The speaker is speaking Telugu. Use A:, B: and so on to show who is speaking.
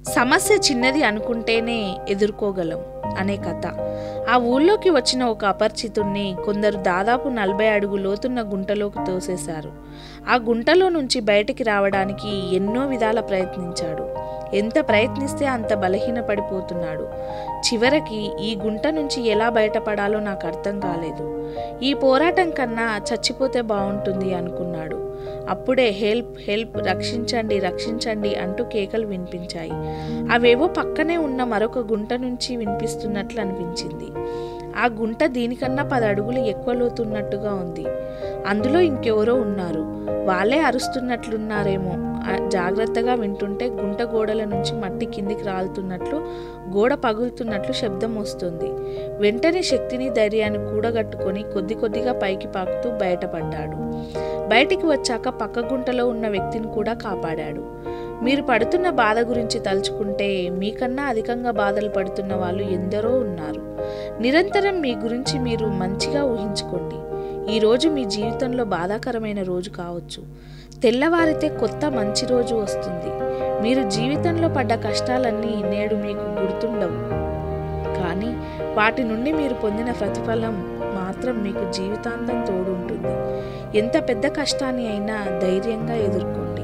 A: సమస్య చిన్నది అనుకుంటేనే ఎదుర్కోగలం అనే కథ ఆ ఊళ్ళోకి వచ్చిన ఒక అపరిచితుణ్ణి కొందరు దాదాపు నలభై అడుగు లోతున్న గుంటలోకి తోసేశారు ఆ గుంటలో నుంచి బయటికి రావడానికి ఎన్నో విధాల ప్రయత్నించాడు ఎంత ప్రయత్నిస్తే అంత బలహీనపడిపోతున్నాడు చివరికి ఈ గుంట నుంచి ఎలా బయటపడాలో నాకు అర్థం కాలేదు ఈ పోరాటం కన్నా చచ్చిపోతే బాగుంటుంది అనుకున్నాడు అప్పుడే హెల్ప్ హెల్ప్ రక్షించండి రక్షించండి అంటూ కేకలు వినిపించాయి అవేవో పక్కనే ఉన్న మరొక గుంట నుంచి వినిపిస్తున్నట్లు అనిపించింది ఆ గుంట దీనికన్నా పది అడుగులు ఎక్కువ లోతున్నట్టుగా ఉంది అందులో ఇంకెవరో ఉన్నారు వాళ్ళే అరుస్తున్నట్లున్నారేమో ఆ జాగ్రత్తగా వింటుంటే గుంట గోడల నుంచి మట్టి కిందికి రాలుతున్నట్లు గోడ పగులుతున్నట్లు శబ్దం వస్తుంది వెంటనే శక్తిని ధైర్యాన్ని కూడగట్టుకొని కొద్ది కొద్దిగా పైకి పాకుతూ బయటపడ్డాడు బయటికి వచ్చాక పక్క గుంటలో ఉన్న వ్యక్తిని కూడా కాపాడాడు మీరు పడుతున్న బాధ గురించి తలుచుకుంటే మీకన్నా అధికంగా బాధలు పడుతున్న వాళ్ళు ఎందరో ఉన్నారు నిరంతరం మీ గురించి మీరు మంచిగా ఊహించుకోండి ఈరోజు మీ జీవితంలో బాధాకరమైన రోజు కావచ్చు తెల్లవారితే కొత్త మంచి రోజు వస్తుంది మీరు జీవితంలో పడ్డ కష్టాలన్నీ నేడు మీకు గుర్తుండవు కానీ వాటి నుండి మీరు పొందిన ప్రతిఫలం మాత్రం మీకు జీవితాంతం తోడుంటుంది ఎంత పెద్ద కష్టాన్ని అయినా ధైర్యంగా ఎదుర్కోండి